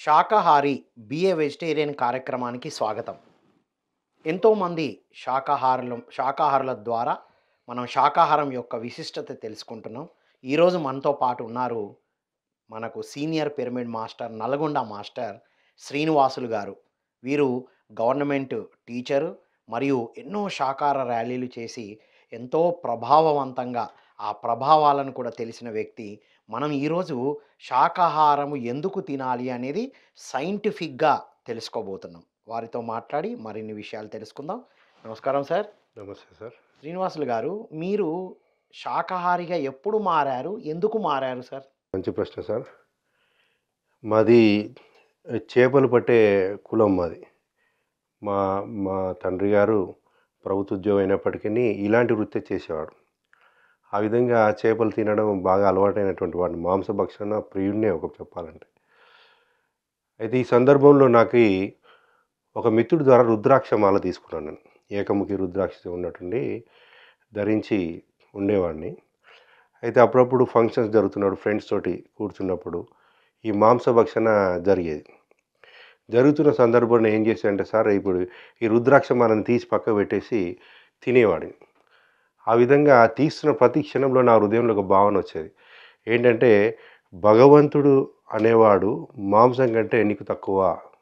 శాకాహారి BA vegetarian కార్యక్రమానికి స్వాగతం ఎంతోమంది శాకాహారులు శాకాహారుల ద్వారా మనం శాకాహారం యొక్క విశిష్టత తెలుసుకుంటున్నాం ఈరోజు మనతో పాటు ఉన్నారు మనకు senior pyramid master Nalgonda master Srinivasulu గారు వీరు గవర్నమెంట్ టీచరు మరియు ఎన్నో శాకాహార ర్యాలీలు చేసి ఎంతో ప్రభావవంతంగా ఆ ప్రభావాలను కూడా తెలిసిన వ్యక్తి మనం ఈరోజు శాకాహారము ఎందుకు తినాలి అనేది సైంటిఫిక్గా తెలుసుకోబోతున్నాం వారితో మాట్లాడి మరిన్ని విషయాలు తెలుసుకుందాం నమస్కారం సార్ నమస్తే సార్ శ్రీనివాసులు గారు మీరు శాకాహారిగా ఎప్పుడు మారారు ఎందుకు మారారు సార్ మంచి ప్రశ్న సార్ మాది చేపలు పట్టే కులం మాది మా మా తండ్రి గారు ప్రభుత్వ ఉద్యోగం అయినప్పటికీ ఇలాంటి వృత్తి చేసేవాడు ఆ విధంగా చేపలు తినడం బాగా అలవాటైనటువంటి వాడిని మాంసభక్షణ ప్రియుడినే ఒక చెప్పాలంటే అయితే ఈ సందర్భంలో నాకు ఈ ఒక మిత్రుడి ద్వారా రుద్రాక్ష మాల తీసుకున్నాను నేను ఏకముఖి రుద్రాక్ష ఉన్నట్టుండి ధరించి ఉండేవాడిని అయితే అప్పుడప్పుడు ఫంక్షన్స్ జరుగుతున్నాడు ఫ్రెండ్స్ తోటి కూర్చున్నప్పుడు ఈ మాంసభక్షణ జరిగేది జరుగుతున్న సందర్భంలో ఏం చేశాడంటే సార్ ఇప్పుడు ఈ రుద్రాక్ష మాలను తీసి పక్క పెట్టేసి తినేవాడిని ఆ విధంగా తీస్తున్న ప్రతి క్షణంలో నా హృదయంలో ఒక భావన వచ్చేది ఏంటంటే భగవంతుడు అనేవాడు మాంసం కంటే నీకు తక్కువ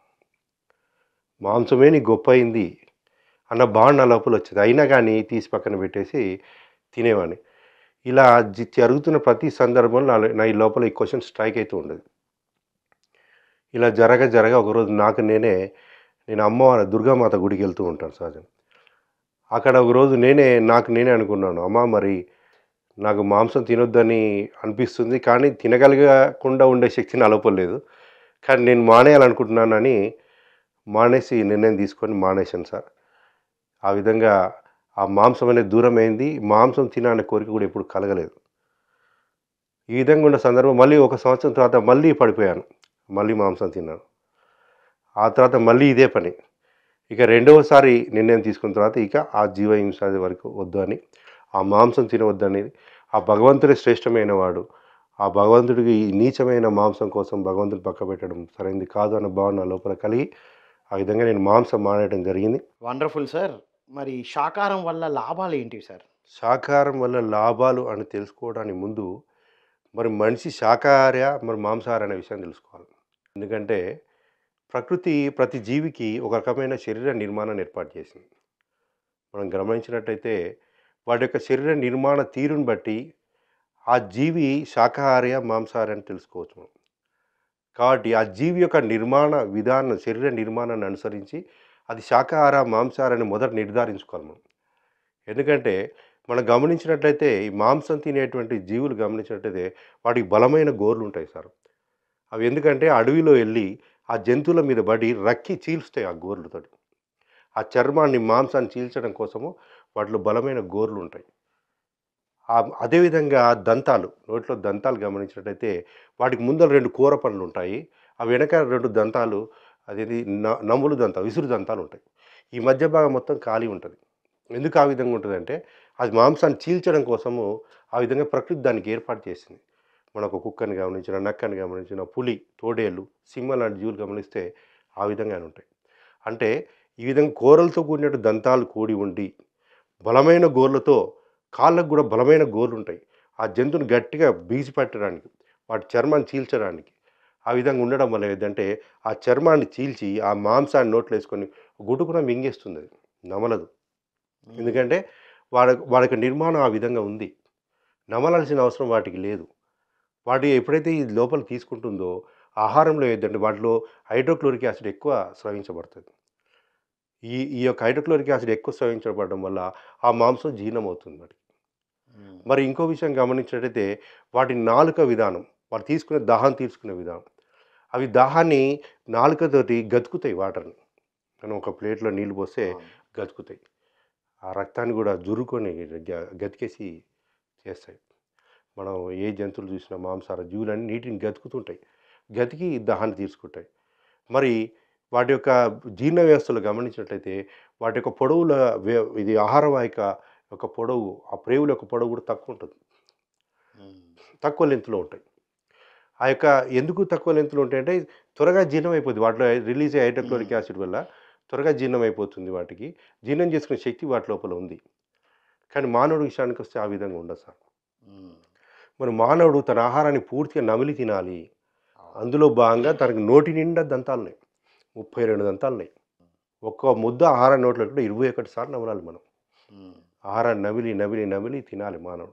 మాంసమే నీకు గొప్ప అయింది అన్న భావన నా లోపల వచ్చేది అయినా కానీ తీసి పక్కన పెట్టేసి తినేవాడిని ఇలా జి- జరుగుతున్న ప్రతి సందర్భంలో నా- నా ఈ లోపల ఈ క్వశ్చన్ స్ట్రైక్ అవుతూ ఉండేది ఇలా జరగ జరగ ఒకరోజు నాకు నేనే నేను అమ్మవారి దుర్గామాత గుడికి వెళ్తూ ఉంటాను సహజం అక్కడ ఒకరోజు నేనే నాకు నేనే అనుకున్నాను అమ్మ మరి నాకు మాంసం తినొద్దని అనిపిస్తుంది కానీ తినగలగకుండా ఉండే శక్తి నా లోపల లేదు కానీ నేను మానేయాలనుకుంటున్నానని మానేసి నిర్ణయం తీసుకొని మానేశాను సార్ ఆ విధంగా ఆ మాంసం అనేది దూరం అయింది మాంసం తినాలనే కోరిక కూడా ఎప్పుడు కలగలేదు ఈ విధంగా ఉన్న సందర్భం మళ్ళీ ఒక సంవత్సరం తర్వాత మళ్ళీ పడిపోయాను మళ్ళీ మాంసం తిన్నాను ఆ తర్వాత మళ్ళీ ఇదే పని ఇక రెండవసారి నిర్ణయం తీసుకున్న తర్వాత ఇక ఆ జీవహింస వరకు వద్దు అని ఆ మాంసం తినవద్దని ఆ భగవంతుడే శ్రేష్టమైన వాడు ఆ భగవంతుడికి ఈ నీచమైన మాంసం కోసం భగవంతుడు పక్క పెట్టడం సరైనది కాదు అన్న భావన నా లోపల కలిగి ఆ విధంగా నేను మాంసం మానేయడం జరిగింది వండర్ఫుల్ సార్ మరి శాకాహారం వల్ల లాభాలు ఏంటివి సార్ శాకాహారం వల్ల లాభాలు అని తెలుసుకోవడానికి ముందు మరి మనిషి శాకాహార మరి మాంసాహార అనే విషయం తెలుసుకోవాలి ఎందుకంటే ప్రకృతి ప్రతి జీవికి ఒక రకమైన శరీర నిర్మాణాన్ని ఏర్పాటు చేసింది మనం గమనించినట్టయితే వాటి యొక్క శరీర నిర్మాణ తీరుని బట్టి ఆ జీవి శాకాహార మాంసాహార అని తెలుసుకోవచ్చు మనం కాబట్టి ఆ జీవి యొక్క నిర్మాణ విధానం శరీర నిర్మాణాన్ని అనుసరించి అది శాకాహార మాంసాహారాన్ని మొదట నిర్ధారించుకోవాలి మనం ఎందుకంటే మనం గమనించినట్లయితే ఈ మాంసం తినేటువంటి జీవులు గమనించినట్లయితే వాటికి బలమైన గోర్లు ఉంటాయి సార్ అవి ఎందుకంటే అడవిలో వెళ్ళి ఆ జంతువుల మీద పడి రక్కి చీల్స్తాయి ఆ గోర్లతోటి ఆ చర్మాన్ని మాంసాన్ని చీల్చడం కోసము వాటిలో బలమైన గోర్లు ఉంటాయి ఆ- అదేవిధంగా దంతాలు నోట్లో దంతాలు గమనించినట్టయితే వాటికి ముందర రెండు కూర పండ్లు ఉంటాయి ఆ వెనక రెండు దంతాలు అదేది న- నమ్ములు దంతాలు విసురు దంతాలు ఉంటాయి ఈ మధ్య భాగం మొత్తం ఖాళీ ఉంటుంది ఎందుకు ఆ విధంగా ఉంటుందంటే అది మాంసాన్ని చీల్చడం కోసము ఆ విధంగా ప్రకృతి దానికి ఏర్పాటు చేసింది మనకు కుక్కని గమనించిన నక్కని గమనించిన పులి తోడేళ్ళు సింహ లాంటి జీవులు గమనిస్తే ఆ విధంగానే ఉంటాయి అంటే ఈ విధంగా కూరలతో కూడినట్టు దంతాలు కూడి ఉండి బలమైన గోర్లతో కాళ్ళకు కూడా బలమైన గోర్లు ఉంటాయి ఆ జంతువుని గట్టిగా బీసి పెట్టడానికి వాటి చర్మాన్ని చీల్చడానికి ఆ విధంగా ఉండడం వల్ల ఏంటంటే ఆ చర్మాన్ని చీల్చి ఆ మాంసాన్ని నోట్లో వేసుకొని గుడుకున మింగేస్తుంది అది నమలదు ఎందుకంటే వాడ వాడికి నిర్మాణం ఆ విధంగా ఉంది నమలాల్సిన అవసరం వాటికి లేదు వాటి ఎప్పుడైతే ఈ లోపల తీసుకుంటుందో ఆహారంలో ఏంటంటే వాటిలో హైడ్రోక్లోరిక్ యాసిడ్ ఎక్కువ స్రవించబడుతుంది ఈ ఈ యొక్క హైడ్రోక్లోరిక్ యాసిడ్ ఎక్కువ స్రవించబడడం వల్ల ఆ మాంసం జీర్ణం అవుతుంది వాటికి మరి ఇంకో విషయం గమనించినట్టయితే వాటి నాలుక విధానం వారు తీసుకునే దాహం తీర్చుకునే విధానం అవి దాహాన్ని నాలుకతోటి గతుకుతాయి వాటర్ని మనం ఒక ప్లేట్లో నీళ్ళు పోస్తే గతుకుతాయి ఆ రక్తాన్ని కూడా జురుకొని గ- గతికేసి చేస్తాయి మనం ఏ జంతువులు చూసినా మాంసాహార జీవులన్నీ నీటిని గతుకుతుంటాయి గతికి దాహాన్ని తీసుకుంటాయి మరి వాటి యొక్క జీర్ణ వ్యవస్థలు గమనించినట్లయితే వాటి యొక్క పొడవుల వే- ఇది ఆహార వాహిక యొక్క పొడవు ఆ ప్రేవుల యొక్క పొడవు కూడా తక్కువ ఉంటుంది తక్కువ లెంత్లో ఉంటాయి ఆ యొక్క ఎందుకు తక్కువ లెంత్లో ఉంటాయంటే త్వరగా జీర్ణం అయిపోతుంది వాటిలో రిలీజ్ అయ్యే హైడ్రోక్లోరిక్ యాసిడ్ వల్ల త్వరగా జీర్ణం అయిపోతుంది వాటికి జీర్ణం చేసుకునే శక్తి వాటి లోపల ఉంది కానీ మానవుడి విషయానికి వస్తే ఆ విధంగా ఉండదు సార్ ఉమ్. మరి మానవుడు తన ఆహారాన్ని పూర్తిగా నమిలి తినాలి అందులో భాగంగా తనకు నోటి నిండా దంతాలు ఉన్నాయి ముప్పై రెండు దంతాలు ఉన్నాయి ఒక్క ముద్ద ఆహారం నోట్లో కూడా ఇరవై ఒకటి సార్లు నమలాలి మనం ఉమ్. ఆహారాన్ని నమిలి నమిలి నమిలి తినాలి మానవుడు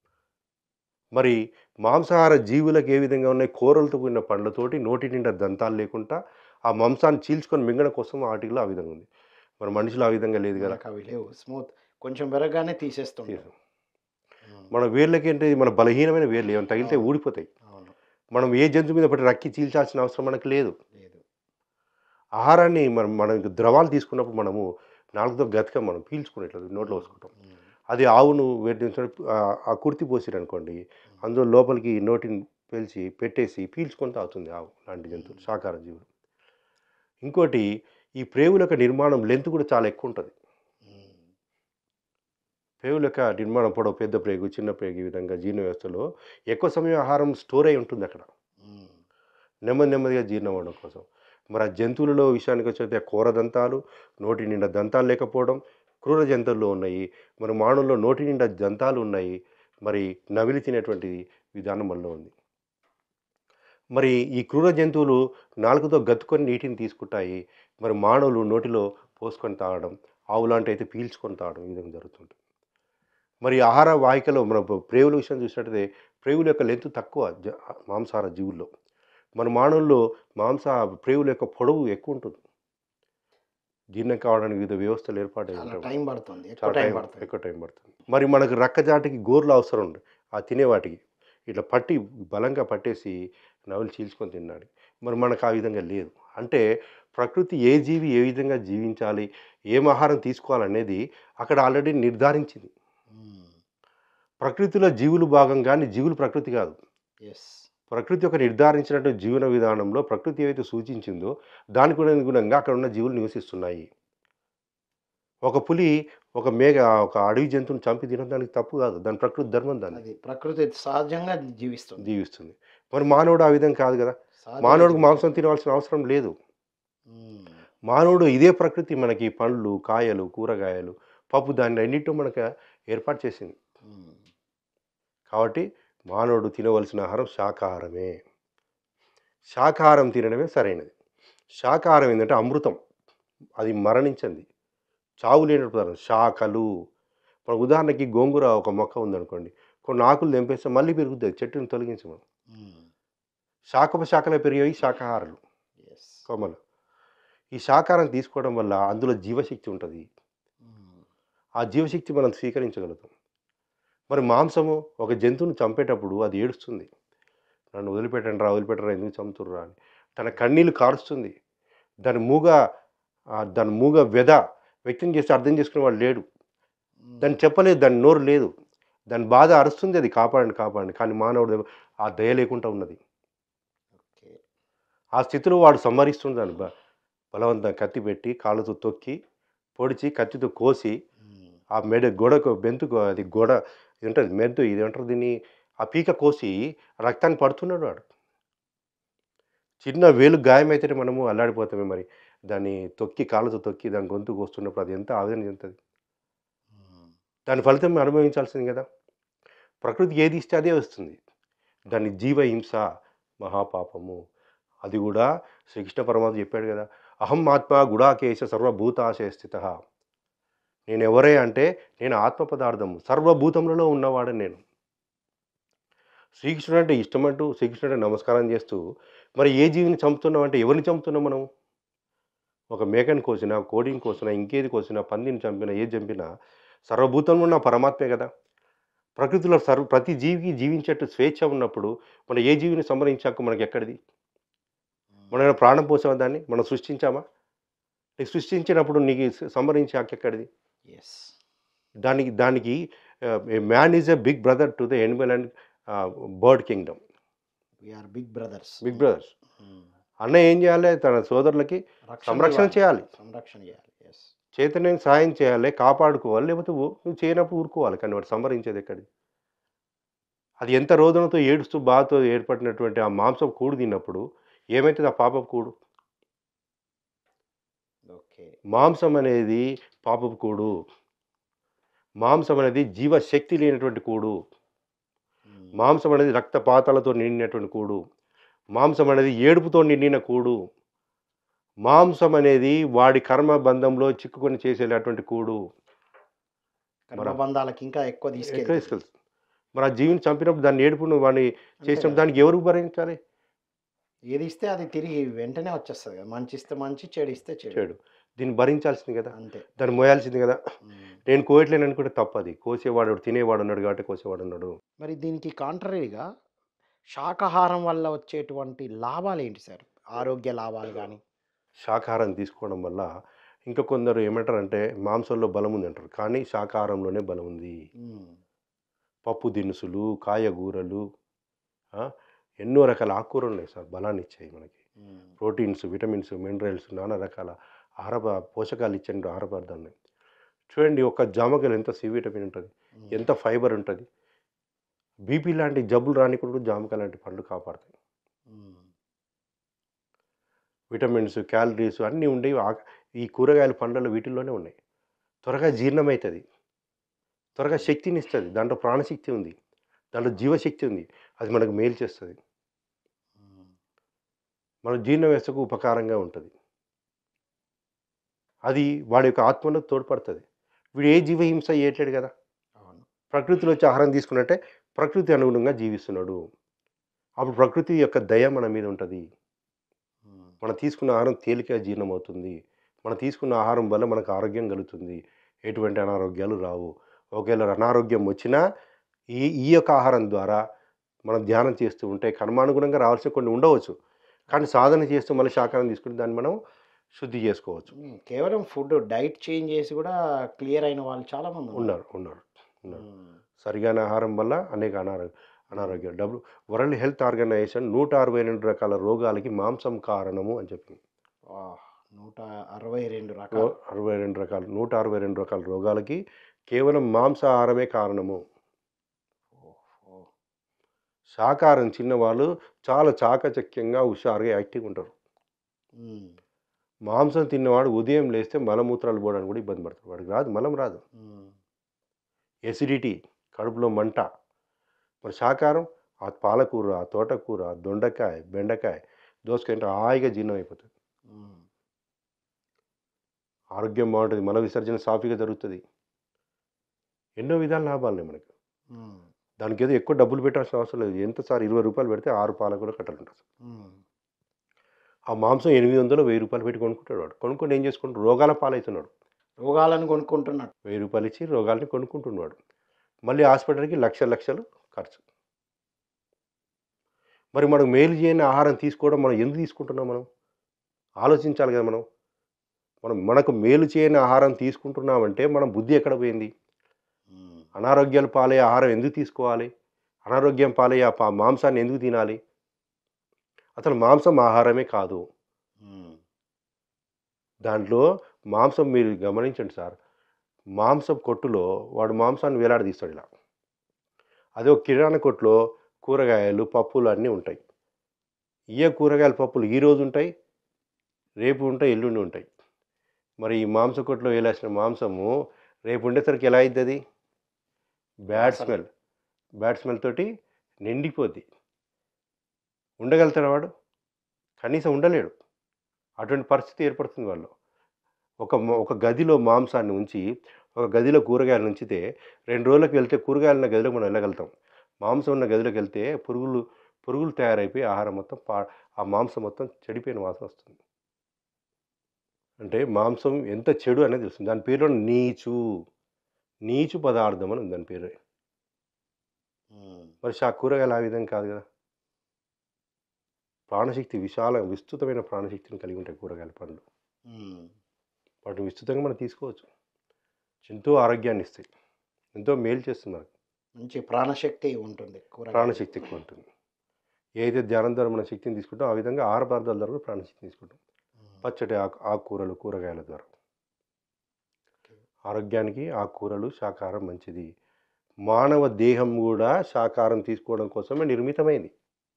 మరి మాంసాహార జీవులకు ఏ విధంగా ఉన్నాయి కూరలతో కూడిన పండ్లతోటి నోటి నిండా దంతాలు లేకుండా ఆ మాంసాన్ని చీల్చుకొని మింగడం కోసం వాటిలో ఆ విధంగా ఉంది మరి మనుషులు ఆ విధంగా లేదు కదా మనకు అవి లేవు స్మూత్ కొంచెం పెరగగానే తీసేస్తుంటాం తీసాం. మన వేర్లకి ఏంటి మన బలహీనమైన వేర్లు ఏమైనా తగిలితే ఊడిపోతాయి అవును మనం ఏ జంతువు మీద పట్టి రక్కి చీల్చాల్సిన అవసరం మనకు లేదు లేదు ఆహారాన్ని మనం మనం ద్రవాలు తీసుకున్నప్పుడు మనము నాలుగుతో గతిక మనం పీల్చుకునేట్లేదు నోట్లో వేసుకుంటాం ఉమ్. అది ఆవును వేటి ఆ కుర్తి పోసిరు అనుకోండి అందులో లోపలికి నోటిని పేల్చి పెట్టేసి పీల్చుకొని తాగుతుంది ఆవు లాంటి జంతువులు శాకాహార జీవులు ఇంకోటి ఈ ప్రేవుల యొక్క నిర్మాణం లెంత్ కూడా చాలా ఎక్కువ ఉంటుంది ఉమ్. ప్రేవుల యొక్క నిర్మాణం పొడవు పెద్ద ప్రేగు చిన్న ప్రేగు ఈ విధంగా జీర్ణ వ్యవస్థలో ఎక్కువ సమయం ఆహారం స్టోర్ అయి ఉంటుంది అక్కడ ఉమ్. నెమ్మది నెమ్మదిగా జీర్ణం అవ్వడం కోసం మరి ఆ జంతువులలో విషయానికి వచ్చేస్తే కూర దంతాలు నోటి నిండా దంతాలు లేకపోవడం క్రూర జంతువుల్లో ఉన్నాయి మరి మానవుల్లో నోటి నిండా దంతాలు ఉన్నాయి మరి నవిలి తినేటువంటి విధానం మనలో ఉంది మరి ఈ క్రూర జంతువులు నాలుగుతో గతుకొని నీటిని తీసుకుంటాయి మరి మానవులు నోటిలో పోసుకొని తాగడం ఆవులాంటి అయితే పీల్చుకొని తాగడం ఈ విధంగా జరుగుతుంది మరి ఆహార వాహికలో మన ప్రేవుల విషయం చూసినట్టయితే ప్రేవుల యొక్క లెంత్ తక్కువ జ- మాంసాహార జీవుల్లో మన మానవుల్లో మాంస ప్రేవుల యొక్క పొడవు ఎక్కువ ఉంటుంది జీర్ణం కావడానికి వివిధ వ్యవస్థలు ఏర్పాటు చాలా ఉంటాయి టైం పడుతుంది ఎక్కువ చాలా టైం టైం పడుతుంది ఎక్కువ టైం పడుతుంది మరి మనకు రక్కజాటికి గోర్లు అవసరం ఉంది ఆ తినేవాటికి ఇట్లా పట్టి బలంగా పట్టేసి నవలు చీల్చుకొని తిన్నాడు మరి మనకు ఆ విధంగా లేదు అంటే ప్రకృతి ఏ జీవి ఏ విధంగా జీవించాలి ఏం ఆహారం తీసుకోవాలనేది అక్కడ ఆల్రెడీ నిర్ధారించింది ప్రకృతిలో జీవులు భాగం కానీ జీవులు ప్రకృతి కాదు ఎస్ ప్రకృతి యొక్క నిర్ధారించినట్టు జీవన విధానంలో ప్రకృతి ఏవైతే సూచించిందో దానికి కూడా అనుగుణంగా అక్కడ ఉన్న జీవులు నివసిస్తున్నాయి ఒక పులి ఒక మేఘ ఒక అడవి జంతువుని చంపి తినడం దానికి తప్పు కాదు దాని ప్రకృతి ధర్మం దాన్ని అది ప్రకృతి సహజంగా జీవిస్తుంది జీవిస్తుంది మరి మానవుడు ఆ విధంగా కాదు కదా సహజంగా మానవుడికి జీవిస్తుంది. మాంసం తినవలసిన అవసరం లేదు ఉమ్. మానవుడు ఇదే ప్రకృతి మనకి పండ్లు కాయలు కూరగాయలు పప్పు దాన్ని అన్నింటిలో మనకు ఏర్పాటు చేసింది ఉమ్. కాబట్టి మానవుడు తినవలసిన ఆహారం శాకాహారమే శాకాహారం తినడమే సరైనది శాకాహారం ఏంటంటే అమృతం అది మరణించింది చావు లేని పదార్థం శాఖలు మన ఉదాహరణకి గోంగూర ఒక మొక్క ఉందనుకోండి కొన్ని ఆకులు తెంపేస్తే మళ్ళీ పెరుగుతుంది చెట్టుని తొలగించి మనం ఉమ్. శాఖోపశాఖలే పెరిగాయి శాకాహారాలు ఎస్ కొమ్మలు ఈ శాకాహారం తీసుకోవడం వల్ల అందులో జీవశక్తి ఉంటుంది ఉమ్. ఆ జీవశక్తి మనం స్వీకరించగలుగుతాం మరి మాంసము ఒక జంతువుని చంపేటప్పుడు అది ఏడుస్తుంది నన్ను వదిలిపెట్టండి రా వదిలిపెట్టరా ఎందుకు చంపుతుర్రా అని తన కన్నీళ్ళు కారుస్తుంది దాని మూగ ఆ, దాని మూగ వ్యధ వ్యక్తం చేస్తే అర్థం చేసుకునేవాడు లేడు ఉమ్. దాన్ని చెప్పలేదు దాని నోరు లేదు దాని బాధ అరుస్తుంది అది కాపాడండి కాపాడండి కానీ మానవుడు ఆ దయ లేకుండా ఉన్నది ఓకే ఆ స్థితిలో వాడు సంహరిస్తుంది దాన్ని బ- బలవంతంగా కత్తి పెట్టి కాళ్ళతో తొక్కి పొడిచి కత్తితో కోసి ఉమ్. ఆ మెడ గోడకు బెంతుకు అది గోడ ఇది ఉంటుంది మెద్దు ఇది అంటారు దీన్ని ఆ పీక కోసి రక్తాన్ని పడుతున్నాడు వాడు చిన్న వేలు గాయమైతే మనము అల్లాడిపోతామే మరి దాన్ని తొక్కి కాళ్ళతో తొక్కి దాని గొంతుకు వస్తున్నప్పుడు అది ఎంత ఆవేదన చెందుతుంది ఉమ్. దాని ఫలితం మనం అనుభవించాల్సింది కదా ప్రకృతికి ఏది ఇస్తే అదే వస్తుంది దాన్ని జీవ హింస మహాపాపము అది కూడా శ్రీకృష్ణ పరమాత్మ చెప్పాడు కదా అహం ఆత్మ గుడాకేశ సర్వభూతాశయ స్థిత నేను ఎవరే అంటే నేను ఆత్మ పదార్థము సర్వభూతములలో ఉన్నవాడని నేను శ్రీకృష్ణుడు అంటే ఇష్టమంటూ శ్రీకృష్ణుడు అంటే నమస్కారం చేస్తూ మరి ఏ జీవిని చంపుతున్నాం అంటే ఎవరిని చంపుతున్నాం మనం ఒక మేకని కోసినా కోడిని కోసినా ఇంకేది కోసినా పందిని చంపినా ఏది చంపినా సర్వభూతంలో ఉన్న పరమాత్మే కదా ప్రకృతిలో సర్వ ప్రతి జీవికి జీవించేట్టు స్వేచ్ఛ ఉన్నప్పుడు మనం ఏ జీవిని సంహరించాక మనకి ఎక్కడిది మనం ఏమైనా ప్రాణం పోసామా దాన్ని మనం సృష్టించామా నీకు సృష్టించినప్పుడు నీకు సంహరించాక ఎక్కడిది ఎస్ దానికి దానికి man is a big brother to the animal and bird kingdom we are big brothers big brothers అన్న ఏం చేయాలి తన సోదరులకి సంరక్షణ చేయాలి. సంరక్షణ చేయాలి ఎస్ చైతన్యం సాయం చేయాలి కాపాడుకోవాలి లేకపోతే ఊ- నువ్వు చేయనప్పుడు ఊరుకోవాలి కానీ వాడు సంహరించేది ఎక్కడి అది ఎంత రోదనతో ఏడుస్తూ బాధతో ఏర్పడినటువంటి ఆ మాంసం కూడు తిన్నప్పుడు ఏమవుతుంది ఆ పాపపు కూడు ఓకే మాంసం అనేది పాపపు కూడు మాంసం అనేది జీవశక్తి లేనటువంటి కూడు ఉమ్. మాంసం అనేది రక్తపాతాలతో నిండినటువంటి కూడు మాంసం అనేది ఏడుపుతో నిండిన కూడు మాంసం అనేది వాడి కర్మ బంధంలో చిక్కుకొని చేసేటటువంటి కూడు కర్మబంధాలకి ఇంకా ఎక్కువ ఎట్లా తీసుకెళ్తుంది తీసుకెళ్తుంది మరి ఆ జీవిని చంపినప్పుడు దాన్ని ఏడుపును వాడిని చేసినప్పుడు కదా. దానికి ఎవరు భరించాలి ఏది ఇస్తే అది తిరిగి వెంటనే వచ్చేస్తుంది కదా మంచి ఇస్తే మంచి చెడు ఇస్తే చెడు చెడు దీన్ని భరించాల్సింది కదా అంతే దాన్ని మోయాల్సింది కదా ఉమ్. నేను కోయట్లేను అనుకుంటే తప్పది కోసేవాడు తినేవాడు ఉన్నాడు కాబట్టి కోసేవాడు ఉన్నాడు మరి దీనికి కాంట్రరీగా శాకాహారం వల్ల వచ్చేటువంటి లాభాలు ఏంటి సార్ ఆరోగ్య లాభాలు కానీ శాకాహారం తీసుకోవడం వల్ల ఇంకా కొందరు ఏమంటారంటే మాంసంలో బలం ఉంది అంటారు కానీ శాకాహారంలోనే బలం ఉంది పప్పు దినుసులు కాయగూరలు ఆ, ఎన్నో రకాల ఆకుకూరలు ఉన్నాయి సార్ బలాన్ని ఇచ్చాయి మనకి ప్రోటీన్స్ విటమిన్స్ మినరల్స్ నానా రకాల ఆహార ప- పోషకాలు ఇచ్చే ఆహార పదార్థాలు ఉన్నాయి చూడండి ఒక జామకాయలు ఎంత సి విటమిన్ ఉంటుంది ఎంత ఫైబర్ ఉంటుంది బీపీ లాంటి జబ్బులు రానికుండా జామకాయ లాంటి పండ్లు కాపాడతాయి విటమిన్స్ క్యాలరీస్ అన్నీ ఉండేవి ఆ- ఈ కూరగాయల పండ్లలో వీటిల్లోనే ఉన్నాయి త్వరగా జీర్ణమవుతుంది త్వరగా శక్తిని ఇస్తుంది దాంట్లో ప్రాణశక్తి ఉంది దాంట్లో జీవశక్తి ఉంది అది మనకు మేలు చేస్తుంది మన జీర్ణ వ్యవస్థకు ఉపకారంగా ఉంటుంది అది వాడి యొక్క ఆత్మలో తోడ్పడుతుంది వీడు ఏ జీవహింస చేయట్లేడు కదా అవును ప్రకృతిలో వచ్చి ఆహారం తీసుకున్నట్టే ప్రకృతి అనుగుణంగా జీవిస్తున్నాడు అప్పుడు ప్రకృతి యొక్క దయ మన మీద ఉంటుంది ఉమ్. మనం తీసుకున్న ఆహారం తేలిక జీర్ణమవుతుంది మనం తీసుకున్న ఆహారం వల్ల మనకు ఆరోగ్యం కలుగుతుంది ఎటువంటి అనారోగ్యాలు రావు ఒకవేళ అనారోగ్యం వచ్చినా ఈ ఈ యొక్క ఆహారం ద్వారా మనం ధ్యానం చేస్తూ ఉంటే కర్మానుగుణంగా రావాల్సిన కొన్ని ఉండవచ్చు కానీ సాధన చేస్తూ మళ్ళీ శాకాహారం తీసుకుని దాన్ని మనం శుద్ధి చేసుకోవచ్చు ఉమ్, కేవలం ఫుడ్ డైట్ చేంజ్ చేసి కూడా క్లియర్ అయిన వాళ్ళు చాలా మంది ఉన్నారు ఉన్నారు ఉన్నారు ఉమ్. సరిగాన ఆహారం వల్ల అనేక అనారోగ్య అనారోగ్యాలు డబ్ల్యూ వరల్డ్ హెల్త్ ఆర్గనైజేషన్ నూట అరవై రెండు రకాల రోగాలకి మాంసం కారణము అని చెప్పింది వా, నూట అరవై రెండు రకాలు అరవై రెండు రకాల నూట అరవై రెండు రకాల రోగాలకి కేవలం మాంసాహారమే కారణము ఓహో. శాకాహారం చిన్నవాళ్ళు చాలా చాకచక్యంగా హుషారుగా యాక్టివ్గా ఉంటారు ఉమ్, మాంసం తిన్నవాడు ఉదయం లేస్తే మలమూత్రాలు పోవడానికి కూడా ఇబ్బంది పడతాడు వాడికి రాదు మలం రాదు ఉమ్, ఎసిడిటీ కడుపులో మంట మరి శాకాహారం ఆ పాలకూర ఆ తోటకూర ఆ దొండకాయ బెండకాయ దోసకాయ అంటే హాయిగా జీర్ణం అయిపోతుంది ఉమ్, ఆరోగ్యం బాగుంటుంది మల విసర్జన సాఫీగా జరుగుతుంది ఎన్నో విధాల లాభాలు ఉన్నాయి మనకి ఉమ్, దానికి ఏదో ఎక్కువ డబ్బులు పెట్టాల్సిన అవసరం లేదు ఎంత సార్ ఇరవై రూపాయలు పెడితే ఆరు పాలకూర కట్టాలంటారు ఉమ్, ఆ మాంసం ఎనిమిది వందలు వెయ్యి రూపాయలు పెట్టి కొనుక్కుంటాడు వాడు కొనుక్కొని ఏం చేసుకుంటాడు రోగాల పాలవుతున్నాడు రోగాలను కొనుక్కుంటున్నట్టు వెయ్యి రూపాయలు ఇచ్చి రోగాల్ని కొనుక్కుంటున్నాడు మళ్ళీ హాస్పిటల్కి లక్ష లక్షలు ఖర్చు మరి మనకు మేలు చేయని ఆహారం తీసుకోవడం మనం ఎందుకు తీసుకుంటున్నాం మనం ఆలోచించాలి కదా మనం మనం మనకు మేలు చేయని ఆహారం తీసుకుంటున్నామంటే మనం బుద్ధి ఎక్కడ పోయింది ఉమ్, అనారోగ్యాలు పాలే ఆహారం ఎందుకు తీసుకోవాలి అనారోగ్యం పాలే ఆ పా- మాంసాన్ని ఎందుకు తినాలి అసలు మాంసం ఆహారమే కాదు ఉమ్, దాంట్లో మాంసం మీరు గమనించండి సార్ మాంసం కొట్టులో వాడు మాంసాన్ని వేలాడదీస్తాడు ఇలా అదే ఒక కిరాణా కొట్టులో కూరగాయలు పప్పులు అన్నీ ఉంటాయి ఇయే కూరగాయల పప్పులు ఈ రోజు ఉంటాయి రేపు ఉంటాయి ఎల్లుండి ఉంటాయి మరి ఈ మాంస కొట్టులో వేలాసిన మాంసము రేపు ఉండేసరికి ఎలా అవుతుంది బ్యాడ్ వాసన. స్మెల్ బ్యాడ్ స్మెల్ తోటి నిండిపోద్ది ఉండగలుగుతాడు వాడు కనీసం ఉండలేడు అటువంటి పరిస్థితి ఏర్పడుతుంది వాళ్ళు ఒక మ- ఒక గదిలో మాంసాన్ని ఉంచి ఒక గదిలో కూరగాయలు ఉంచితే రెండు రోజులకు వెళ్తే కూరగాయలు ఉన్న గదిలోకి మనం వెళ్ళగలుగుతాం మాంసం ఉన్న గదిలోకి వెళ్తే పురుగులు పురుగులు తయారైపోయి ఆహారం మొత్తం పా ఆ మాంసం మొత్తం చెడిపోయిన వాసన వస్తుంది అంటే మాంసం ఎంత చెడు అనేది తెలుస్తుంది దాని పేరులో నీచు నీచు పదార్థం అని ఉంది దాని పేరు ఉమ్, మరి ఆ కూరగాయలు ఆ విధంగా కాదు కదా ప్రాణశక్తి విశాల విస్తృతమైన ప్రాణశక్తిని కలిగి ఉంటాయి కూరగాయల పండ్లు ఉమ్, వాటిని విస్తృతంగా మనం తీసుకోవచ్చు ఎంతో ఆరోగ్యాన్ని ఇస్తాయి ఎంతో మేలు చేస్తుంది మనకు మంచి ప్రాణశక్తి ఉంటుంది కూరగాయలు. ప్రాణశక్తి ఎక్కువ ఉంటుంది ఏదైతే ధ్యానం ద్వారా మన శక్తిని తీసుకుంటాం ఆ విధంగా ఆహార పదార్థాల ద్వారా కూడా ప్రాణశక్తిని తీసుకుంటాం ఉమ్, పచ్చటి ఆకు ఆకుకూరలు కూరగాయల ద్వారా ఆరోగ్యానికి ఆకుకూరలు శాకాహారం మంచిది మానవ దేహం కూడా శాకాహారం తీసుకోవడం కోసమే నిర్మితమైంది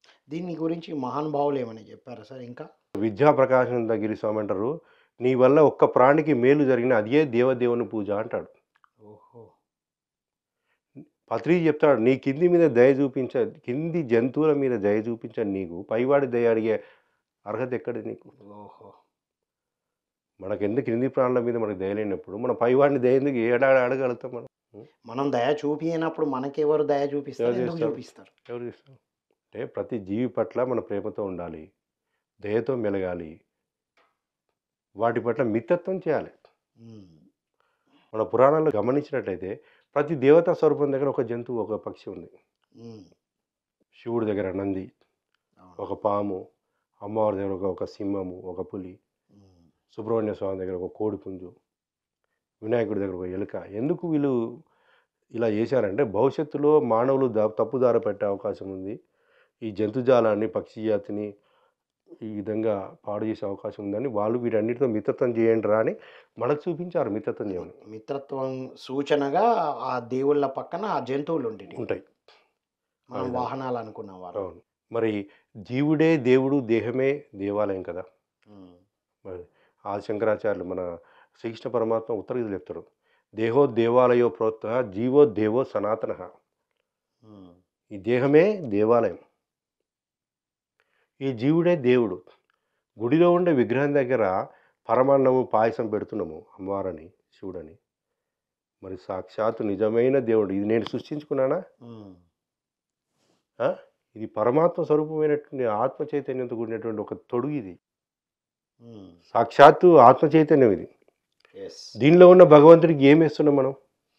దీని గురించి మహానుభావులు ఏమని చెప్పారా సార్ ఇంకా విద్యా ప్రకాశం దగ్గర స్వామి అంటారు నీ వల్ల ఒక్క ప్రాణికి మేలు జరిగిన అదే దేవదేవుని పూజ అంటాడు ఓహో పత్రి చెప్తాడు నీ కింది మీద దయ చూపించ కింది జంతువుల మీద దయ చూపించని నీకు పైవాడి దయ అడిగే అర్హత ఎక్కడిది నీకు ఓహో మనకెందుకు క్రింది ప్రాణుల మీద మనకు దయ లేనప్పుడు మన పైవాడిని దయ ఎందుకు ఏడా అడగలుగుతాం మనం మనం దయ చూపించినప్పుడు మనకెవరు దయ చూపిస్తారు ఎవరు ఎందుకు చేస్తారు? చూపిస్తారు ఎవరు చేస్తారు అంటే ప్రతి జీవి పట్ల మన ప్రేమతో ఉండాలి దయతో మెలగాలి వాటి పట్ల మితత్వం చేయాలి ఉమ్. మన పురాణాల్లో గమనించినట్లయితే ప్రతి దేవతా స్వరూపం దగ్గర ఒక జంతువు ఒక పక్షి ఉంది ఉమ్. శివుడి దగ్గర నంది అవును. ఒక పాము అమ్మవారి దగ్గర ఒక ఒక సింహము ఒక పులి ఉమ్. సుబ్రహ్మణ్య స్వామి దగ్గర ఒక కోడి పుంజు వినాయకుడి దగ్గర ఒక ఎలుక ఎందుకు వీళ్ళు ఇలా చేశారంటే భవిష్యత్తులో మానవులు దా తప్పుదార పెట్టే అవకాశం ఉంది ఈ జంతుజాలాన్ని పక్షి జాతిని ఈ విధంగా పాడు చేసే అవకాశం ఉందని వాళ్ళు వీటన్నిటితో మితత్వం చేయండి రా అని మనకు చూపించారు మితత్వం చేయమని మిత్రత్వం సూచనగా ఆ దేవుళ్ళ పక్కన ఆ జంతువులు ఉండేవి ఉంటాయి మనం అవును. వాహనాలు అనుకున్న వారు అవును మరి జీవుడే దేవుడు దేహమే దేవాలయం కదా ఉమ్. మరి ఆ శంకరాచార్యులు మన శ్రీకృష్ణ పరమాత్మ ఉత్తరగీతలు చెప్తారు దేహో దేవాలయో ప్రోత్త జీవో దేవో సనాతన ఉమ్. ఈ దేహమే దేవాలయం ఈ జీవుడే దేవుడు గుడిలో ఉండే విగ్రహం దగ్గర పరమాన్నము పాయసం పెడుతున్నాము అమ్మవారని శివుడని మరి సాక్షాత్తు నిజమైన దేవుడు ఇది నేను సృష్టించుకున్నానా ఉమ్. ఆ? ఇది పరమాత్మ స్వరూపమైనటువంటి ఆత్మ చైతన్యంతో కూడినటువంటి ఒక తొడుగు ఇది ఉమ్. సాక్షాత్తు ఆత్మ చైతన్యం ఇది ఎస్ దీనిలో ఉన్న భగవంతుడికి ఏం వేస్తున్నాం మనం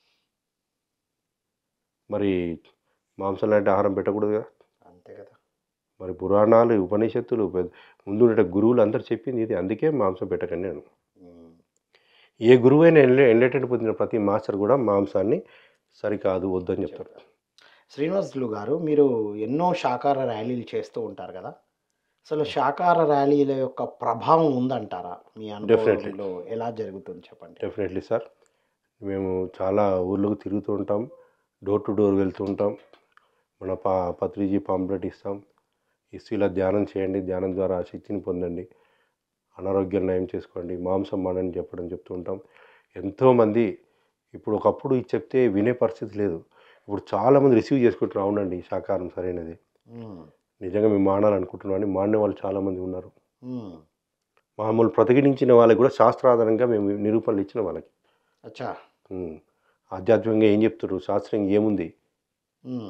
మరి మాంసం లాంటి ఆహారం పెట్టకూడదు కదా అంతే కదా మరి పురాణాలు ఉపనిషత్తులు పెద్ద- ముందుండే గురువులు అందరు చెప్పింది ఇది అందుకే మాంసం పెట్టకండి నేను ఉమ్. ఏ గురువు అయినా ఎండేటెంట్ పొందిన ప్రతి మాస్టర్ కూడా మాంసాన్ని సరికాదు వద్దని చెప్తారు శ్రీనివాసులు గారు మీరు ఎన్నో శాకాహార ర్యాలీలు చేస్తూ ఉంటారు కదా అసలు శాకాహార ర్యాలీల యొక్క ప్రభావం ఉందంటారా మీ Definitely. అనుభవంలో ఎలా జరుగుతుంది చెప్పండి డెఫినెట్లీ సార్ మేము చాలా ఊర్లకు తిరుగుతూ ఉంటాం డోర్ టు డోర్ వెళ్తూ ఉంటాం మన పా పత్రిజీ పాంప్లెట్ ఇస్తాం ఇస్తూ ఇలా ధ్యానం చేయండి ధ్యానం ద్వారా ఆ శక్తిని పొందండి అనారోగ్యం నయం చేసుకోండి మాంసం మానని చెప్పడం చెప్తూ ఉంటాం ఎంతోమంది ఇప్పుడు ఒకప్పుడు ఇది చెప్తే వినే పరిస్థితి లేదు ఇప్పుడు చాలామంది రిసీవ్ చేసుకుంటున్నారు అవునండి శాకాహారం సరైనది ఉమ్. నిజంగా మేము మానాలనుకుంటున్నాం అని మానే వాళ్ళు చాలామంది ఉన్నారు ఉమ్. మామూలు ప్రతిఘటించిన వాళ్ళకి కూడా శాస్త్రాధారంగా మేము నిరూపణలు ఇచ్చిన వాళ్ళకి అచ్చా ఉమ్. ఆధ్యాత్మికంగా ఏం చెప్తారు శాస్త్రంగా ఏముంది ఉమ్.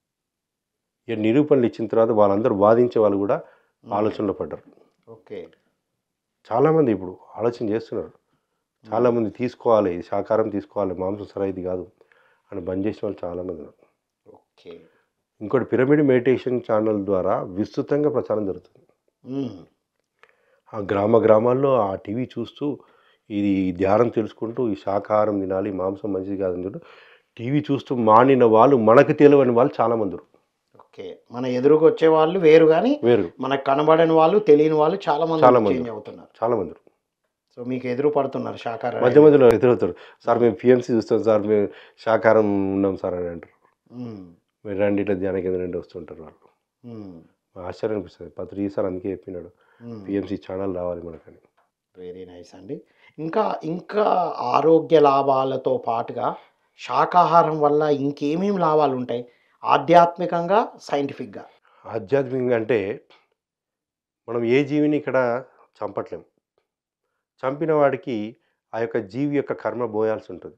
ఇక నిరూపణలు ఇచ్చిన తర్వాత వాళ్ళందరూ వాదించే వాళ్ళు కూడా ఉమ్. ఆలోచనలో పడ్డారు ఓకే చాలామంది ఇప్పుడు ఆలోచన చేస్తున్నారు చాలామంది తీసుకోవాలి ఇది శాకాహారం తీసుకోవాలి మాంసం సరైనది కాదు అని బంద్ చేసిన వాళ్ళు చాలామంది ఉన్నారు ఓకే ఇంకోటి పిరమిడ్ మెడిటేషన్ ఛానల్ ద్వారా విస్తృతంగా ప్రచారం జరుగుతుంది ఉమ్. ఆ గ్రామ గ్రామాల్లో ఆ టీవీ చూస్తూ ఇది ధ్యానం తెలుసుకుంటూ ఈ శాకాహారం తినాలి మాంసం మంచిది కాదని చెప్పి టీవీ చూస్తూ మానిన వాళ్ళు మనకు తెలియని వాళ్ళు చాలామంది ఉన్నారు. ఓకే మన ఎదురుకు వచ్చే వాళ్ళు వేరు కానీ వేరు మనకు కనబడని వాళ్ళు తెలియని వాళ్ళు చాలా మంది చాలా మంది. చేంజ్ అవుతున్నారు చాలామంది ఉన్నారు. సో మీకు ఎదురు పడుతున్నారు శాకాహార మధ్య మధ్యలో ఎదురవుతారు సార్ మేము పిఎంసీ చూస్తాం సార్ మేము శాకాహారం ఉన్నాం సార్ అని అంటారు ఉమ్. మీరు రండి ఇట్లా ధ్యాన కేంద్రం నుండి వస్తుంటారు వాళ్ళు ఉమ్. ఆశ్చర్యం అనిపిస్తుంది పత్రి సార్ అందుకే చెప్పినాడు ఉమ్. పిఎంసీ ఛానల్ రావాలి మనకని వెరీ నైస్ అండి ఇంకా ఇంకా ఆరోగ్య లాభాలతో పాటుగా శాకాహారం వల్ల ఇంకేమేమి లాభాలు ఉంటాయి ఆధ్యాత్మికంగా సైంటిఫిక్గా ఆధ్యాత్మికంగా అంటే మనం ఏ జీవిని ఇక్కడ చంపట్లేం చంపిన వాడికి ఆ యొక్క జీవి యొక్క కర్మ పోయాల్సి ఉంటుంది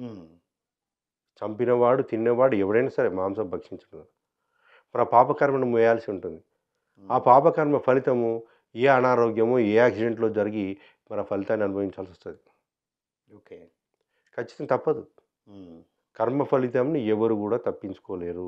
చంపినవాడు తిన్నవాడు ఎవడైనా సరే మాంసం భక్షించడం మరి ఆ పాపకర్మను మోయాల్సి ఉంటుంది ఆ పాపకర్మ ఫలితము ఏ అనారోగ్యము ఏ యాక్సిడెంట్లో జరిగి మన ఫలితాన్ని అనుభవించాల్సి వస్తుంది ఓకే ఖచ్చితంగా తప్పదు కర్మ ఫలితంని ఎవరు కూడా తప్పించుకోలేరు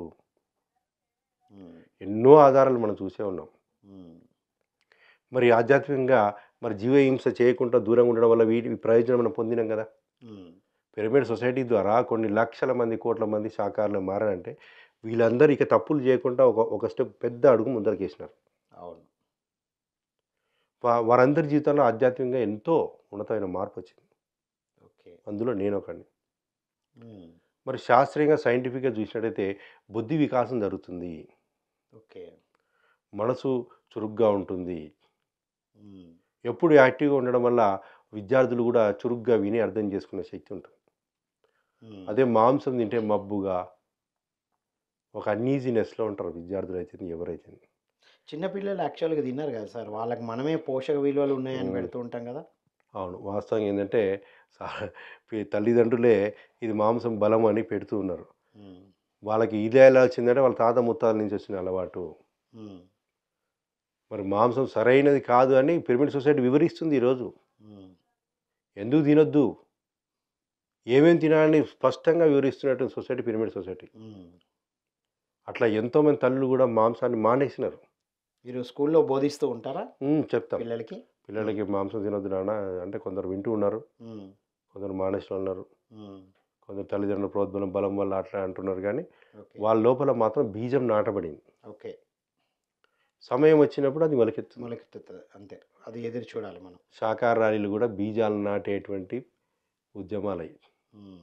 ఎన్నో ఆధారాలు మనం చూసే ఉన్నాం మరి ఆధ్యాత్మికంగా మరి జీవహింస చేయకుండా దూరంగా ఉండడం వల్ల వీటి ప్రయోజనం మనం పొందినాం కదా పిరమిడ్ సొసైటీ ద్వారా కొన్ని లక్షల మంది కోట్ల మంది శాఖారులు మారారంటే వీళ్ళందరూ ఇక తప్పులు చేయకుండా ఒక ఒక స్టెప్ పెద్ద అడుగు ముందరకేసినారు అవును వా- వారందరి జీవితంలో ఆధ్యాత్మికంగా ఎంతో ఉన్నతమైన మార్పు వచ్చింది ఓకే అందులో నేను ఒకడిని మరి శాస్త్రీయంగా సైంటిఫిక్గా చూసినట్టయితే బుద్ధి వికాసం జరుగుతుంది ఓకే మనసు చురుగ్గా ఉంటుంది ఉమ్, ఎప్పుడు యాక్టివ్గా ఉండడం వల్ల విద్యార్థులు కూడా చురుగ్గా విని అర్థం చేసుకునే శక్తి ఉంటుంది ఉమ్, అదే మాంసం తింటే మబ్బుగా ఒక అన్ఈజీనెస్లో ఉంటారు విద్యార్థులు అయితే ఎవరైతే చిన్నపిల్లలు యాక్చువల్గా తిన్నారు కదా సార్ వాళ్ళకి మనమే పోషక విలువలు ఉన్నాయని ఉమ్. పెడుతూ ఉంటాం కదా అవును వాస్తవం ఏంటంటే సా- పి- తల్లిదండ్రులే ఇది మాంసం బలం అని పెడుతూ ఉన్నారు ఉమ్, వాళ్ళకి ఇది ఎలా వచ్చిందంటే వాళ్ళ తాత ముత్తాల నుంచి వచ్చిన అలవాటు ఉమ్, మరి మాంసం సరైనది కాదు అని పిరమిడ్ సొసైటీ వివరిస్తుంది ఈరోజు ఉమ్, ఎందుకు తినొద్దు ఏమేమి తినాలని స్పష్టంగా వివరిస్తున్నట్టు సొసైటీ పిరమిడ్ సొసైటీ ఉమ్. అట్లా ఎంతోమంది తల్లులు కూడా మాంసాన్ని మానేసినారు మీరు స్కూల్లో బోధిస్తూ ఉంటారా ఉమ్, చెప్తాం పిల్లలకి పిల్లలకి మాంసం తినొద్దు నాన్న అంటే కొందరు వింటూ ఉన్నారు ఉమ్, కొందరు మానేసిన ఉన్నారు ఉమ్, కొందరు తల్లిదండ్రుల ప్రోద్బలం బలం వల్ల అట్లా అంటున్నారు కానీ ఓకే వాళ్ళ లోపల మాత్రం బీజం నాటబడింది ఓకే సమయం వచ్చినప్పుడు అది మొలకెత్తుంది మొలకెత్తుతుంది అంతే అది ఎదురు చూడాలి మనం శాకాహార ర్యాలీలు కూడా బీజాలు నాటేటువంటి ఉద్యమాలు అయ్యి ఉమ్,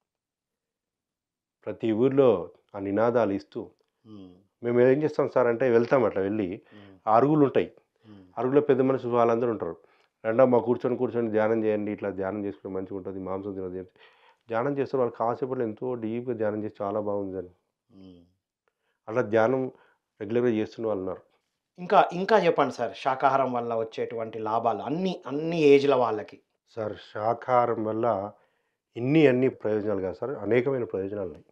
ప్రతి ఊర్లో ఆ నినాదాలు ఇస్తూ ఉమ్, మేము ఏం చేస్తాం సార్ అంటే వెళ్తాం అట్లా వెళ్ళి ఉమ్, ఆ అరుగులు ఉంటాయి ఉమ్, అరుగులో పెద్ద మనుషులు వాళ్ళందరూ ఉంటారు రెండో మా కూర్చొని కూర్చొని ధ్యానం చేయండి ఇట్లా ధ్యానం చేసుకుంటే మంచిగా ఉంటుంది మాంసం తినదు ఏం- ధ్యానం చేస్తారు వాళ్ళు కాసేపట్లో ఎంతో డీప్గా ధ్యానం చేసి చాలా బాగుంది అని ఉమ్. అట్లా ధ్యానం రెగ్యులర్గా చేస్తున్న వాళ్ళు ఉన్నారు ఇంకా ఇంకా చెప్పండి సార్ శాకాహారం వల్ల వచ్చేటువంటి లాభాలు అన్ని అన్ని ఏజ్ల వాళ్ళకి సార్ శాకాహారం వల్ల ఇన్ని అన్ని ప్రయోజనాలు కాదు సార్ అనేకమైన ప్రయోజనాలు ఉన్నాయి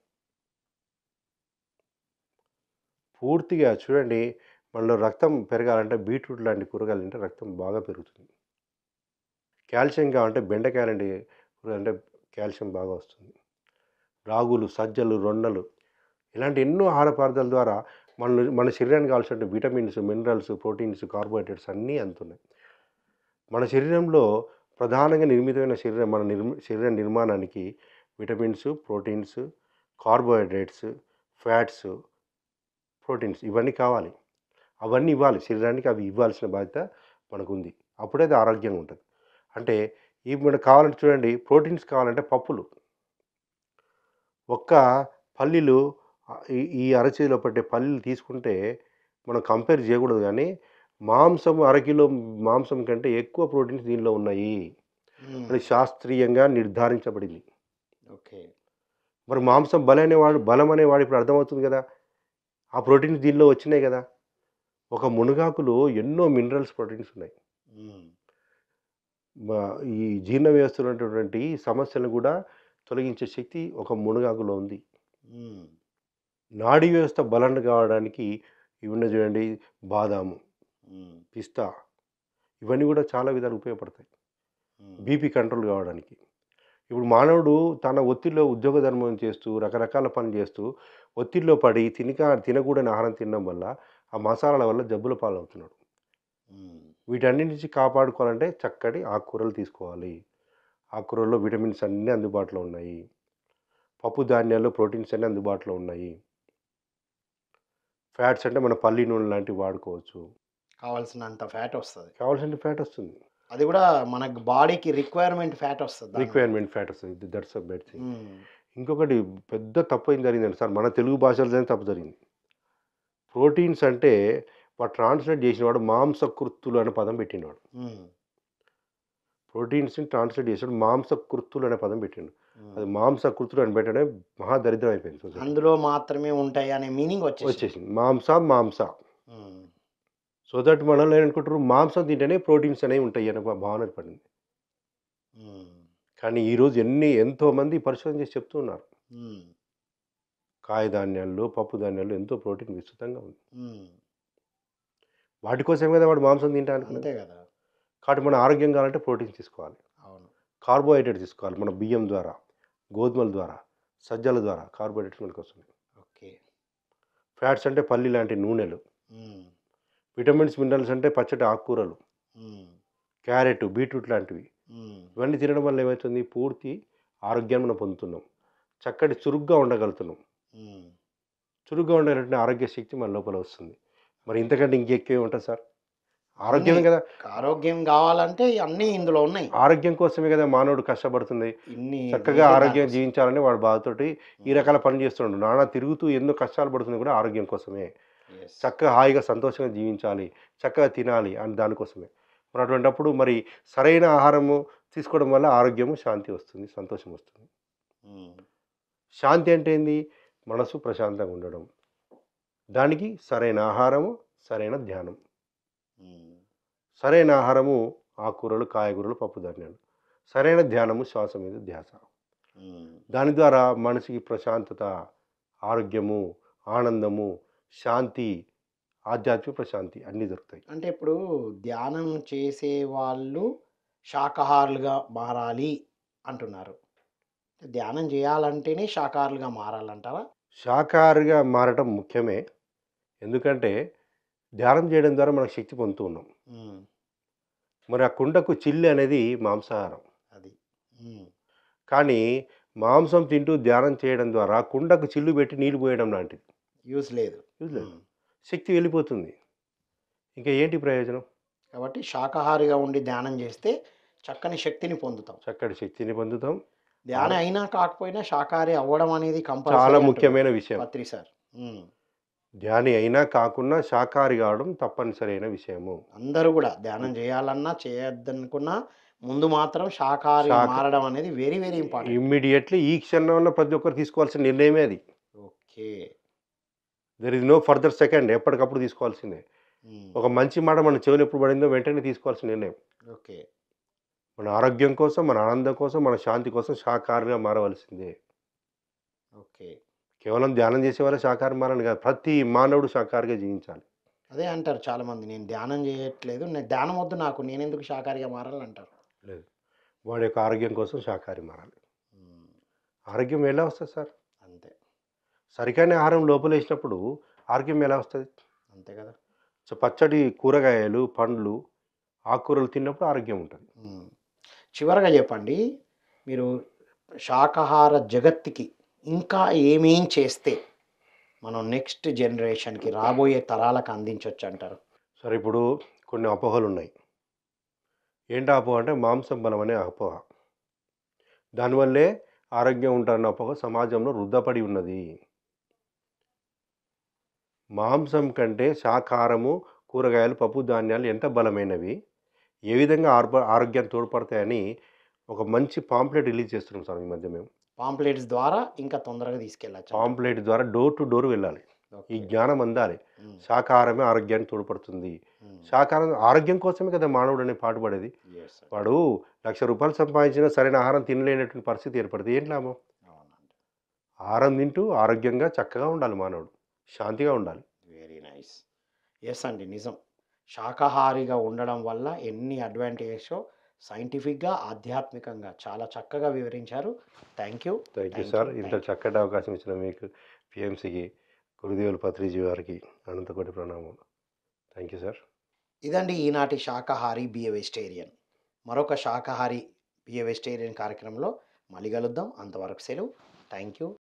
పూర్తిగా చూడండి మనలో రక్తం పెరగాలంటే బీట్రూట్ లాంటి కూరగాయలు తింటే రక్తం బాగా పెరుగుతుంది కాల్షియం కావాలంటే బెండకాయ లాంటి కూరగాయలు అంటే కాల్షియం బాగా వస్తుంది రాగులు సజ్జలు రొన్నలు ఇలాంటి ఎన్నో ఆహార పదార్థాల ద్వారా మన మన శరీరానికి కావాల్సిన విటమిన్స్ మినరల్స్ ప్రోటీన్స్ కార్బోహైడ్రేట్స్ అన్నీ అందుతున్నాయి మన శరీరంలో ప్రధానంగా నిర్మితమైన శరీరం మన నిర్మి శరీర నిర్మాణానికి vitamins proteins carbohydrates fats proteins ఇవన్నీ కావాలి అవన్నీ ఇవ్వాలి శరీరానికి అవి ఇవ్వాల్సిన బాధ్యత మనకు ఉంది అప్పుడే అది ఆరోగ్యంగా ఉంటుంది అంటే ఈ మనకు కావాలంటే చూడండి ప్రోటీన్స్ కావాలంటే పప్పులు ఒక్క పల్లీలు ఆ, ఈ ఈ అరచేతిలో పట్టే పల్లీలు తీసుకుంటే మనం కంపేర్ చేయకూడదు కానీ మాంసం అరకిలో మాంసం కంటే ఎక్కువ ప్రోటీన్స్ దీనిలో ఉన్నాయి ఉమ్, అది శాస్త్రీయంగా నిర్ధారించబడింది ఓకే మరి మాంసం బలం అనేవాడు బలం అనేవాడు ఇప్పుడు అర్థమవుతుంది కదా ఆ ప్రోటీన్స్ దీనిలో వచ్చినాయి కదా ఒక మునగాకులో ఎన్నో మినరల్స్ ప్రోటీన్స్ ఉన్నాయి ఉమ్, మా- ఈ జీర్ణ వ్యవస్థలో ఉన్నటువంటి సమస్యలను కూడా తొలగించే శక్తి ఒక మునగాకులో ఉంది ఉమ్, నాడీ వ్యవస్థ బలం కావడానికి ఇవి ఉన్నాయి చూడండి బాదాము ఉమ్, పిస్తా ఇవన్నీ కూడా చాలా విధాలు ఉపయోగపడతాయి ఉమ్, బీపీ కంట్రోల్ కావడానికి ఇప్పుడు మానవుడు తన ఒత్తిడిలో ఉద్యోగ ధర్మం చేస్తూ రకరకాల పనులు చేస్తూ ఒత్తిడిలో పడి తినక తినకూడని ఆహారం తినడం వల్ల ఆ మసాలాల వల్ల జబ్బుల పాలవుతున్నాడు ఉమ్, వీటన్నిటి నుంచి కాపాడుకోవాలంటే చక్కటి ఆకుకూరలు తీసుకోవాలి ఆకుకూరల్లో విటమిన్స్ అన్నీ అందుబాటులో ఉన్నాయి పప్పు ధాన్యాల్లో ప్రోటీన్స్ అన్నీ అందుబాటులో ఉన్నాయి ఫ్యాట్స్ అంటే మన పల్లి నూనె లాంటివి వాడుకోవచ్చు కావాల్సినంత ఫ్యాట్ వస్తుంది కావాల్సిన ఫ్యాట్ వస్తుంది అది కూడా మనకు బాడీకి రిక్వైర్మెంట్ ఫ్యాట్ వస్తుంది దాని- రిక్వైర్మెంట్ ఫ్యాట్ వస్తుంది that's a bad thing um, ఇంకొకటి పెద్ద తప్పు ఏం జరిగిందండి సార్ మన తెలుగు భాషలోనే తప్పు జరిగింది ప్రోటీన్స్ అంటే వాడు ట్రాన్స్లేట్ చేసినవాడు మాంసకృత్తులు అనే పదం పెట్టినవాడు ఉమ్, ప్రోటీన్స్ని ట్రాన్స్లేట్ చేసాడు మాంసకృత్తులు అనే పదం పెట్టిండు ఉమ్. అది మాంసకృతులు అని పెట్టడం మహాదరిద్రం అయిపోయింది society. అందులో మాత్రమే ఉంటాయి అనే మీనింగ్ వచ్చేసి వచ్చేసింది మాంస మాంస ఉమ్, సో దట్ మనలో ఏమనుకుంటారు మాంసం తింటేనే ప్రోటీన్స్ అనేవి ఉంటాయి అనే భావన పడింది ఉమ్, కానీ ఈరోజు ఎన్ని ఎంతో మంది పరిశోధన చేసి చెప్తున్నారు ఉమ్, కాయధాన్యాల్లో పప్పు ధాన్యాల్లో ఎంతో ప్రోటీన్ విస్తృతంగా ఉంది ఉమ్. వాటి కోసమే కదా వాడు మాంసం తింటా అనుకున్నది అంతే కదా కాబట్టి మన ఆరోగ్యం కావాలంటే ప్రోటీన్స్ తీసుకోవాలి అవును కార్బోహైడ్రేట్ తీసుకోవాలి మన బియ్యం ద్వారా గోధుమల ద్వారా సజ్జల ద్వారా కార్బోహైడ్రేట్స్ మనకు వస్తుంది ఓకే ఫ్యాట్స్ అంటే పల్లి లాంటి నూనెలు ఉమ్, విటమిన్స్ మినరల్స్ అంటే పచ్చటి ఆకుకూరలు ఉమ్, క్యారెట్ బీట్రూట్ లాంటివి ఉమ్, ఇవన్నీ తినడం వల్ల ఏమవుతుంది పూర్తి ఆరోగ్యాన్ని మనం పొందుతున్నాం చక్కటి చురుగ్గా ఉండగలుగుతున్నాం ఉమ్. చురుగ్గా ఉండగలిగిన ఆరోగ్య శక్తి మన లోపల వస్తుంది మరి ఇంతకంటే ఇంకెక్కువ ఉంటుంది సార్ ఆరోగ్యమే కదా ఆరోగ్యం కావాలంటే అన్నీ ఇందులో ఉన్నాయి ఆరోగ్యం కోసమే కదా మానవుడు కష్టపడుతుంది ఇన్ని చక్కగా వేరే ఆరోగ్యం దానికోసం. జీవించాలని వాడు బాధతోటి ఈ రకాల పనులు చేస్తున్నాడు నానా తిరుగుతూ ఎన్నో కష్టాలు పడుతుంది కూడా ఆరోగ్యం కోసమే Yes. చక్కగా హాయిగా సంతోషంగా జీవించాలి చక్కగా తినాలి అని దానికోసమే మరి అటువంటప్పుడు మరి సరైన ఆహారము తీసుకోవడం వల్ల ఆరోగ్యము శాంతి వస్తుంది సంతోషం వస్తుంది ఉమ్. శాంతి అంటే ఏంది మనసు ప్రశాంతంగా ఉండడం దానికి సరైన ఆహారము సరైన ధ్యానం ఉమ్. సరైన ఆహారము ఆకుకూరలు కాయగూరలు పప్పు ధాన్యాలు సరైన ధ్యానము శ్వాస మీద ధ్యాస ఉమ్. దాని ద్వారా మనసుకి ప్రశాంతత ఆరోగ్యము ఆనందము శాంతి ఆధ్యాత్మిక ప్రశాంతి అన్నీ దొరుకుతాయి అంటే ఇప్పుడు ధ్యానం చేసే వాళ్ళు శాకాహారులుగా మారాలి అంటున్నారు ధ్యానం చేయాలంటేనే శాకాహారులుగా మారాలంటారా శాకాహారిగా మారటం ముఖ్యమే ఎందుకంటే ధ్యానం చేయడం ద్వారా మనకు శక్తి పొందుతూ ఉన్నాం ఉమ్. మరి ఆ కుండకు చిల్లి అనేది మాంసాహారం అది ఉమ్. కానీ మాంసం తింటూ ధ్యానం చేయడం ద్వారా కుండకు చిల్లు పెట్టి నీళ్లు పోయడం లాంటిది యూజ్ లేదు యూజ్ లేదు. ఉమ్. శక్తి వెళ్ళిపోతుంది ఇంకా ఏంటి ప్రయోజనం కాబట్టి శాకాహారిగా ఉండి ధ్యానం చేస్తే చక్కని శక్తిని పొందుతాం చక్కటి శక్తిని పొందుతాం ధ్యానం అయినా కాకపోయినా శాకాహారి అవ్వడం అనేది కంపల్సరీ చాలా అంటున్నారు ముఖ్యమైన విషయం పత్రి సార్ ఉమ్. ధ్యాని అయినా కాకుండా శాకాహారి కావడం తప్పనిసరి అయిన విషయము అందరూ కూడా ధ్యానం చేయాలన్నా చేయొద్దనుకున్నా ముందు మాత్రం శాకాహారి శాక- మారడం అనేది వెరీ వెరీ ఇంపార్టెంట్ ఇమ్మీడియట్లీ ఈ క్షణంలో ప్రతి ఒక్కరు తీసుకోవాల్సిన నిర్ణయమే అది okay there is no further second ఎప్పటికప్పుడు తీసుకోవాల్సిందే ఉమ్. ఒక మంచి మాట మన చెవులు ఎప్పుడు పడిందో వెంటనే తీసుకోవాల్సిన నిర్ణయం ఓకే మన ఆరోగ్యం కోసం మన ఆనందం కోసం మన శాంతి కోసం శాకాహారిగా మారవలసిందే ఓకే కేవలం ధ్యానం చేసే వాళ్ళే శాకాహారం మారని కాదు ప్రతి మానవుడు శాకాహారిగా జీవించాలి అదే అంటారు చాలా మంది నేను ధ్యానం చేయట్లేదు నేను ధ్యానం వద్దు నాకు నేను ఎందుకు శాకాహారిగా మారాలి అంటారు లేదు వాడి యొక్క ఆరోగ్యం కోసం శాకాహారి మారాలి ఉమ్. ఆరోగ్యం ఎలా వస్తుంది సార్ అంతే సరికైన ఆహారం లోపల వేసినప్పుడు ఆరోగ్యం ఎలా వస్తుంది అంతే కదా సో పచ్చడి కూరగాయలు పండ్లు ఆకుకూరలు తిన్నప్పుడు ఆరోగ్యం ఉంటుంది ఉమ్. చివరగా చెప్పండి మీరు శాకాహార జగత్తుకి ఇంకా ఏమేం చేస్తే మనం నెక్స్ట్ జనరేషన్కి రాబోయే తరాలకు అందించవచ్చు అంటారు సరే ఇప్పుడు కొన్ని అపోహలు ఉన్నాయి ఏంటి అపోహ అంటే మాంసం బలం అనే అపోహ దానివల్లే ఆరోగ్యం ఉంటారన్న అపోహ సమాజంలో వృద్ధపడి ఉన్నది మాంసం కంటే శాకాహారము కూరగాయలు పప్పు ధాన్యాలు ఎంత బలమైనవి ఏ విధంగా ఆర్బ ఆరోగ్యం తోడ్పడతాయని ఒక మంచి పాంప్లెట్ రిలీజ్ చేస్తున్నాం సార్ ఈ మధ్య మేము పాంప్లెట్స్ ద్వారా ఇంకా తొందరగా తీసుకెళ్ళచ్చు పాంప్లెట్ ద్వారా డోర్ టు డోర్ వెళ్ళాలి ఈ జ్ఞానం అందాలి శాకాహారమే ఆరోగ్యాన్ని తోడ్పడుతుంది శాకాహారం ఆరోగ్యం కోసమే కదా మానవుడు అనే పాటుపడేది వాడు లక్ష రూపాయలు సంపాదించినా సరైన ఆహారం తినలేనటువంటి పరిస్థితి ఏర్పడుతుంది ఏం లాభం ఆహారం తింటూ ఆరోగ్యంగా చక్కగా ఉండాలి మానవుడు శాంతిగా ఉండాలి వెరీ నైస్ ఎస్ అండి నిజం శాకాహారిగా ఉండడం వల్ల ఎన్ని అడ్వాంటేజెస్ సైంటిఫిక్గా ఆధ్యాత్మికంగా చాలా చక్కగా వివరించారు thank you thank you Thank sir you, ఇంత thank you. చక్కటి అవకాశం ఇచ్చిన మీకు పిఎంసికి గురుదేవులు పత్రిజీ వారికి అనంతకోటి ప్రణామం థ్యాంక్ యూ సార్ ఇదండి ఈనాటి శాకాహారి బిఏ వెజిటేరియన్ మరొక శాకాహారి బిఏ వెజిటేరియన్ కార్యక్రమంలో మళ్ళీ కలుద్దాం అంతవరకు సెలవు థ్యాంక్ యూ